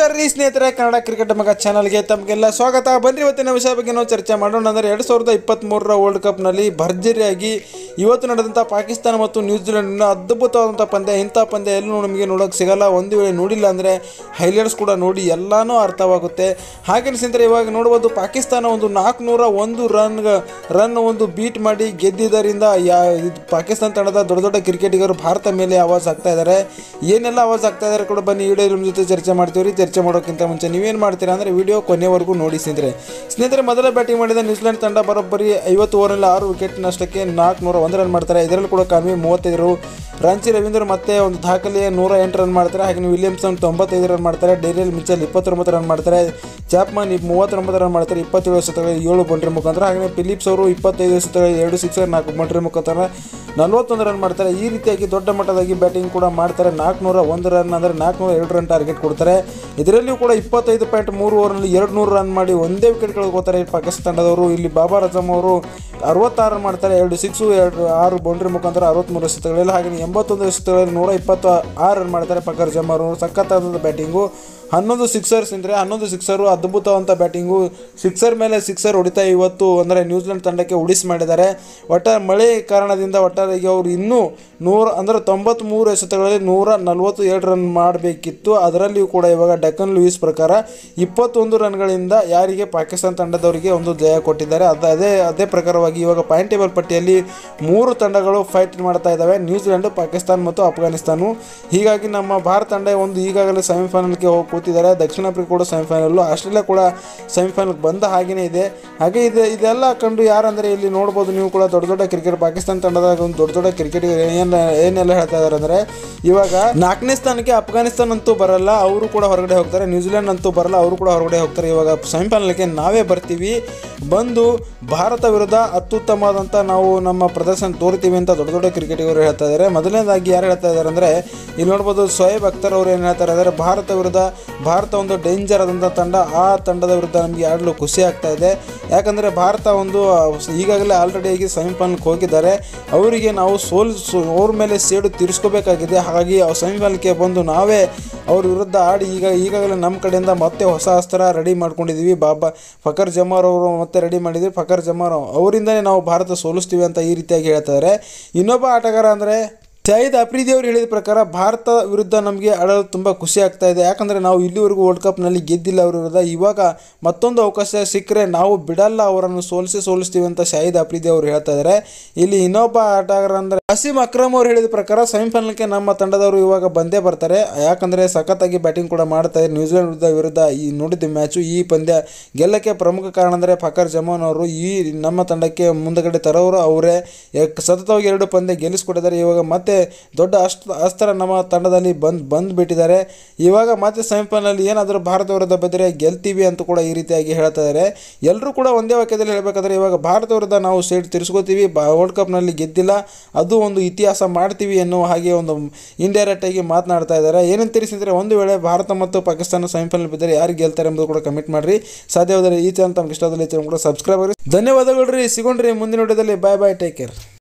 ನಮಸ್ಕಾರ ರೀ ಸ್ನೇಹಿತರೆ ಕನ್ನಡ ಕ್ರಿಕೆಟ್ ಮಗ ಚಾನಲ್ಗೆ ತಮಗೆಲ್ಲ ಸ್ವಾಗತ ಬನ್ನಿ ಇವತ್ತಿನ ವಿಷಯ ಬಗ್ಗೆ ನಾವು ಚರ್ಚೆ ಮಾಡೋಣ ಅಂದರೆ ಎರಡು ಸಾವಿರದ ಇಪ್ಪತ್ತ್ಮೂರರ ವರ್ಲ್ಡ್ ಕಪ್ನಲ್ಲಿ ಭರ್ಜರಿಯಾಗಿ ಇವತ್ತು ನಡೆದಂಥ ಪಾಕಿಸ್ತಾನ ಮತ್ತು ನ್ಯೂಜಿಲೆಂಡ್ನ ಅದ್ಭುತವಾದಂಥ ಪಂದ್ಯ ಇಂಥ ಪಂದ್ಯ ಎಲ್ಲೂ ನಮಗೆ ನೋಡೋಕೆ ಸಿಗಲ್ಲ ಒಂದು ವೇಳೆ ನೋಡಿಲ್ಲ ಅಂದರೆ ಹೈಲೈಟ್ಸ್ ಕೂಡ ನೋಡಿ ಎಲ್ಲನೂ ಅರ್ಥವಾಗುತ್ತೆ ಹಾಗೆ ಸ್ನೇಹಿತರೆ ಇವಾಗ ನೋಡ್ಬೋದು ಪಾಕಿಸ್ತಾನ ಒಂದು ನಾಲ್ಕುನೂರ ಒಂದು ರನ್ ರನ್ ಒಂದು ಬೀಟ್ ಮಾಡಿ ಗೆದ್ದಿದ್ದರಿಂದ ಯಾ ಇದು ಪಾಕಿಸ್ತಾನ ತಂಡದ ದೊಡ್ಡ ದೊಡ್ಡ ಕ್ರಿಕೆಟಿಗರು ಭಾರತ ಮೇಲೆ ಆವಾಜ್ ಆಗ್ತಾ ಇದ್ದಾರೆ ಏನೆಲ್ಲ ಆವಾಜ್ ಆಗ್ತಾ ಇದ್ದಾರೆ ಕೂಡ ಬನ್ನಿ ವಿಡಿಯೋ ನಿಮ್ಮ ಜೊತೆ ಚರ್ಚೆ ಮಾಡ್ತೀವಿ ರೀ ಚರ್ಚೆ ಮಾಡೋಕ್ಕಿಂತ ಮುಂಚೆ ನೀವೇನು ಮಾಡ್ತೀರಾ ಅಂದರೆ ವಿಡಿಯೋ ಕೊನೆವರೆಗೂ ನೋಡಿ ಸ್ನೇಹಿತರೆ ಸ್ನೇಹಿತರೆ ಮೊದಲ ಬ್ಯಾಟಿಂಗ್ ಮಾಡಿದ ನ್ಯೂಜಿಲೆಂಡ್ ತಂಡ ಬರೋಬ್ಬರಿ ಐವತ್ತು ಓವರಲ್ಲಿ ಆರು ವಿಕೆಟ್ ನಷ್ಟಕ್ಕೆ ನಾಲ್ಕುನೂರ ಒಂದು ರನ್ ಮಾಡ್ತಾರೆ ಇದರಲ್ಲಿ ಕೂಡ ಕಮ್ಮಿ ಮೂವತ್ತೈದು ರಾಂಚಿ ರವೀಂದ್ರ ಮತ್ತೆ ಒಂದು ದಾಖಲೆಯ ನೂರ ಎಂಟು ರನ್ ಮಾಡ್ತಾರೆ ಹಾಗೆ ವಿಲಿಯಮ್ಸನ್ ತೊಂಬತ್ತೈದು ರನ್ ಮಾಡ್ತಾರೆ ಡೇರಿಯಲ್ ಮಿಚಲ್ ಇಪ್ಪತ್ತೊಂಬತ್ತು ರನ್ ಮಾಡ್ತಾರೆ ಚಾಪ್ಮನ್ ಇಪ್ ಮೂವತ್ತೊಂಬತ್ತು ರನ್ ಮಾಡ್ತಾರೆ ಇಪ್ಪತ್ತೇಳು ಎಸೆತಗಳಲ್ಲಿ ಏಳು ಬೌಂಡ್ರಿ ಮುಖಾಂತರ ಹಾಗೆ ಫಿಲಿಪ್ಸ್ ಅವರು ಇಪ್ಪತ್ತೈದು ಎಸೆತಗಳಲ್ಲಿ ಎರಡು ಸಿಕ್ಸರ್ ನಾಲ್ಕು ಬೌಂಡ್ರಿ ಮುಖಾಂತರ ನಲ್ವತ್ತೊಂದು ರನ್ ಮಾಡ್ತಾರೆ ಈ ರೀತಿಯಾಗಿ ದೊಡ್ಡ ಮಟ್ಟದಾಗಿ ಬ್ಯಾಟಿಂಗ್ ಕೂಡ ಮಾಡ್ತಾರೆ ನಾಲ್ಕುನೂರ ಒಂದು ರನ್ ಅಂದರೆ ನಾಲ್ಕುನೂರ ಎರಡು ರನ್ ಟಾರ್ಗೆಟ್ ಕೊಡ್ತಾರೆ ಇದರಲ್ಲಿಯೂ ಕೂಡ ಇಪ್ಪತ್ತೈದು ಪಾಯಿಂಟ್ ಮೂರು ಓವರ್ನಲ್ಲಿ ಎರಡು ನೂರು ರನ್ ಮಾಡಿ ಒಂದೇ ವಿಕೆಟ್ ಕಳ್ಕೊತಾರೆ ಪಾಕಿಸ್ತಾನ ತಂಡದವರು ಇಲ್ಲಿ ಬಾಬಾ ರಜಮ್ ಅವರು ಅರವತ್ತಾರು ರನ್ ಮಾಡ್ತಾರೆ ಎರಡು ಸಿಕ್ಸು ಎರಡು ಆರು ಬೌಂಡ್ರಿ ಮುಖಾಂತರ ಅರವತ್ತ್ಮೂರು ಎಸೆತಗಳಲ್ಲಿ ಹಾಗೆ ಎಂಬತ್ತೊಂದು ಎಸೆತಗಳಲ್ಲಿ ನೂರ ಇಪ್ಪತ್ತು ಆರು ರನ್ ಮಾಡ್ತಾರೆ ಫಕರ್ ಜಮಾರ್ ಅವರು ಸಖತ್ತಾದಂಥ ಬ್ಯಾಟಿಂಗು ಹನ್ನೊಂದು ಸಿಕ್ಸರ್ಸ್ ಅಂದರೆ ಹನ್ನೊಂದು ಸಿಕ್ಸರು ಅದ್ಭುತವಂತ ಬ್ಯಾಟಿಂಗು ಸಿಕ್ಸರ್ ಮೇಲೆ ಸಿಕ್ಸರ್ ಹೊಡಿತಾ ಇವತ್ತು ಅಂದರೆ ನ್ಯೂಜಿಲೆಂಡ್ ತಂಡಕ್ಕೆ ಉಡಿಸ್ ಮಾಡಿದ್ದಾರೆ ಒಟ್ಟ ಮಳೆ ಕಾರಣದಿಂದ ಒಟ್ಟಾರೆಯಾಗಿ ಅವರು ಇನ್ನೂ ನೂರ ಅಂದರೆ ತೊಂಬತ್ತ್ಮೂರು ಎಸೆತಗಳಲ್ಲಿ ನೂರ ನಲವತ್ತು ಎರಡು ರನ್ ಮಾಡಬೇಕಿತ್ತು ಅದರಲ್ಲಿಯೂ ಕೂಡ ಇವಾಗ ಡಕ್ಕನ್ ಲೂಯಿಸ್ ಪ್ರಕಾರ ಇಪ್ಪತ್ತೊಂದು ರನ್ಗಳಿಂದ ಯಾರಿಗೆ ಪಾಕಿಸ್ತಾನ ತಂಡದವರಿಗೆ ಒಂದು ಜಯ ಕೊಟ್ಟಿದ್ದಾರೆ ಅದು ಅದೇ ಅದೇ ಪ್ರಕಾರವಾಗಿ ಇವಾಗ ಪಾಯಿಂಟ್ ಟೇಬಲ್ ಪಟ್ಟಿಯಲ್ಲಿ ಮೂರು ತಂಡಗಳು ಫೈಟ್ ಮಾಡ್ತಾ ಇದ್ದಾವೆ ನ್ಯೂಜಿಲೆಂಡ್ ಪಾಕಿಸ್ತಾನ ಮತ್ತು ಅಫ್ಘಾನಿಸ್ತಾನ ಹೀಗಾಗಿ ನಮ್ಮ ಭಾರತ ತಂಡ ಒಂದು ಈಗಾಗಲೇ ಸೆಮಿಫೈನಲ್ಗೆ ಹೋಗಿ ಕೂತಿದ್ದಾರೆ ದಕ್ಷಿಣ ಆಫ್ರಿಕಾ ಕೂಡ ಸೆಮಿಫೈನಲ್ಲು ಆಸ್ಟ್ರೇಲಿಯಾ ಕೂಡ ಸೆಮಿಫೈನಲ್ಗೆ ಬಂದ ಹಾಗೆಯೇ ಇದೆ ಹಾಗೆ ಇದು ಇದೆಲ್ಲ ಕಂಡು ಯಾರಂದರೆ ಇಲ್ಲಿ ನೋಡ್ಬೋದು ನೀವು ಕೂಡ ದೊಡ್ಡ ದೊಡ್ಡ ಕ್ರಿಕೆಟ್ ಪಾಕಿಸ್ತಾನ ತಂಡದಾಗ ಒಂದು ದೊಡ್ಡ ದೊಡ್ಡ ಕ್ರಿಕೆಟ್ ಏನು ಏನೆಲ್ಲ ಹೇಳ್ತಾ ಇದ್ದಾರೆ ಅಂದರೆ ಇವಾಗ ನಾಲ್ಕನೇ ಸ್ಥಾನಕ್ಕೆ ಅಫ್ಘಾನಿಸ್ತಾನ ಅಂತೂ ಬರಲ್ಲ ಅವರು ಕೂಡ ಹೊರಗಡೆ ಹೋಗ್ತಾರೆ ನ್ಯೂಜಿಲೆಂಡ್ ಅಂತೂ ಬರಲ್ಲ ಅವರು ಕೂಡ ಹೊರಗಡೆ ಹೋಗ್ತಾರೆ ಇವಾಗ ಸೆಮಿಫೈನಲ್ಗೆ ನಾವೇ ಬರ್ತೀವಿ ಬಂದು ಭಾರತ ವಿರುದ್ಧ ಅತ್ಯುತ್ತಮವಾದಂಥ ನಾವು ನಮ್ಮ ಪ್ರದರ್ಶನ ತೋರ್ತೀವಿ ಅಂತ ದೊಡ್ಡ ದೊಡ್ಡ ಕ್ರಿಕೆಟಿಗರು ಹೇಳ್ತಾ ಇದ್ದಾರೆ ಮೊದಲನೇದಾಗಿ ಯಾರು ಹೇಳ್ತಾ ಇದ್ದಾರೆ ಅಂದರೆ ಇಲ್ಲಿ ನೋಡ್ಬೋದು ಸೋಯಬ್ ಅಖ್ತರ್ ಅವರು ಏನು ಹೇಳ್ತಾರೆ ಅಂದರೆ ಭಾರತ ವಿರುದ್ಧ ಭಾರತ ಒಂದು ಡೇಂಜರ್ ಆದಂಥ ತಂಡ ಆ ತಂಡದ ವಿರುದ್ಧ ನಮಗೆ ಆಡಲು ಖುಷಿ ಆಗ್ತಾ ಇದೆ ಯಾಕಂದರೆ ಭಾರತ ಒಂದು ಈಗಾಗಲೇ ಆಲ್ರೆಡಿ ಆಗಿ ಸೆಮಿಫೈನಲ್ಗೆ ಹೋಗಿದ್ದಾರೆ ಅವರಿಗೆ ನಾವು ಸೋಲಿಸು ಅವ್ರ ಮೇಲೆ ಸೇಡು ತೀರಿಸ್ಕೋಬೇಕಾಗಿದೆ ಹಾಗಾಗಿ ಸೆಮಿಫೈನಲ್ಗೆ ಬಂದು ನಾವೇ ಅವ್ರ ವಿರುದ್ಧ ಆಡಿ ಈಗ ಈಗಾಗಲೇ ನಮ್ಮ ಕಡೆಯಿಂದ ಮತ್ತೆ ಹೊಸ ಅಸ್ತ್ರ ರೆಡಿ ಮಾಡ್ಕೊಂಡಿದ್ದೀವಿ ಬಾಬಾ ಫಕರ್ ಜಮಾರ್ ಅವರು ಮತ್ತೆ ರೆಡಿ ಮಾಡಿದ್ವಿ ಫಕರ್ ಜಮಾರ್ ಅವರಿಂದನೇ ನಾವು ಭಾರತ ಸೋಲಿಸ್ತೀವಿ ಅಂತ ಈ ರೀತಿಯಾಗಿ ಹೇಳ್ತಾರೆ ಇನ್ನೊಬ್ಬ ಆಟಗಾರ ಅಂದರೆ ಶಾಹಿದ್ ಅಫ್ರಿದಿ ಅವರು ಹೇಳಿದ ಪ್ರಕಾರ ಭಾರತ ವಿರುದ್ಧ ನಮಗೆ ಆಡಲು ತುಂಬ ಖುಷಿ ಆಗ್ತಾ ಇದೆ ಯಾಕಂದರೆ ನಾವು ಇಲ್ಲಿವರೆಗೂ ವರ್ಲ್ಡ್ ಕಪ್ನಲ್ಲಿ ಗೆದ್ದಿಲ್ಲ ಅವ್ರ ವಿರುದ್ಧ ಇವಾಗ ಮತ್ತೊಂದು ಅವಕಾಶ ಸಿಕ್ಕರೆ ನಾವು ಬಿಡಲ್ಲ ಅವರನ್ನು ಸೋಲಿಸಿ ಸೋಲಿಸ್ತೀವಿ ಅಂತ ಶಾಹಿದ್ ಅಫ್ರಿದಿ ಅವರು ಹೇಳ್ತಾ ಇದ್ದಾರೆ ಇಲ್ಲಿ ಇನ್ನೊಬ್ಬ ಆಟಗಾರ ಅಂದರೆ ಅಸೀಮ್ ಅಕ್ರಮ್ ಅವರು ಹೇಳಿದ ಪ್ರಕಾರ ಸೆಮಿಫೈನಲ್ಗೆ ನಮ್ಮ ತಂಡದವರು ಇವಾಗ ಬಂದೇ ಬರ್ತಾರೆ ಯಾಕಂದರೆ ಸಖತ್ತಾಗಿ ಬ್ಯಾಟಿಂಗ್ ಕೂಡ ಮಾಡ್ತಾ ಇದ್ದಾರೆ ನ್ಯೂಜಿಲೆಂಡ್ ವಿರುದ್ಧ ವಿರುದ್ಧ ಈ ನೋಡಿದ ಮ್ಯಾಚು ಈ ಪಂದ್ಯ ಗೆಲ್ಲಕ್ಕೆ ಪ್ರಮುಖ ಕಾರಣ ಅಂದರೆ ಫಕರ್ ಜಮಾನ್ ಅವರು ಈ ನಮ್ಮ ತಂಡಕ್ಕೆ ಮುಂದಗಡೆ ತರೋರು ಅವರೇ ಯಾಕ್- ಸತತವಾಗಿ ಎರಡು ಪಂದ್ಯ ಗೆಲ್ಲಿಸ್ಕೊಟ್ಟಿದ್ದಾರೆ ಇವಾಗ ಮತ್ತೆ ದೊಡ್ಡ ಅಸ್ತ್ರ ಅಸ್ತ್ರ ನಮ್ಮ ತಂಡದಲ್ಲಿ ಬಂದು ಬಂದು ಬಿಟ್ಟಿದ್ದಾರೆ ಇವಾಗ ಮತ್ತೆ ಸೆಮಿಫೈನಲ್ ಏನಾದರೂ ಭಾರತ ವಿರುದ್ಧ ಬಂದರೆ ಗೆಲ್ತೀವಿ ಅಂತ ಕೂಡ ಈ ರೀತಿಯಾಗಿ ಹೇಳ್ತಾ ಇದ್ದಾರೆ ಎಲ್ಲರೂ ಕೂಡ ಒಂದೇ ವಾಕ್ಯದಲ್ಲಿ ಹೇಳಬೇಕಾದ್ರೆ ಇವಾಗ ಭಾರತ ವಿರುದ್ಧ ನಾವು ಸೇಟ್ ತಿರ್ಸ್ಕೋತೀವಿ ಬಾ ವರ್ಲ್ಡ್ ಕಪ್ನಲ್ಲಿ ಗೆದ್ದಿಲ್ಲ ಅದು ಒಂದು ಇತಿಹಾಸ ಮಾಡ್ತೀವಿ ಎನ್ನುವ ಹಾಗೆ ಒಂದು ಇಂಡೈರೆಕ್ಟ್ ಆಗಿ ಮಾತನಾಡ್ತಾ ಇದ್ದಾರೆ ಏನಂತ ತಿಳಿಸಿದ್ರೆ ಒಂದು ವೇಳೆ ಭಾರತ ಮತ್ತು ಪಾಕಿಸ್ತಾನ ಸೆಮಿಫೈನಲ್ ಬಿದ್ದರೆ ಯಾರು ಗೆಲ್ತಾರೆ ಎಂಬುದು ಕೂಡ ಕಮೆಂಟ್ ಮಾಡಿರಿ ಸಾಧ್ಯವಾದರೆ ಈ ಚಾನಲ್ ತಮ್ಗೆ ಇಷ್ಟವಾದಲ್ಲಿ ಈ ಚಾನಲ್ ಕೂಡ ಸಬ್ಸ್ಕ್ರೈಬ್ ಆಗಿ ಧನ್ಯವಾದಗಳು ರೀ ಸಿಗೋಣ್ರಿ ಮುಂದಿನ ವಿಡಿಯೋದಲ್ಲಿ ಬಾಯ್ ಬಾಯ್ ಟೇಕ್ ಕೇರ್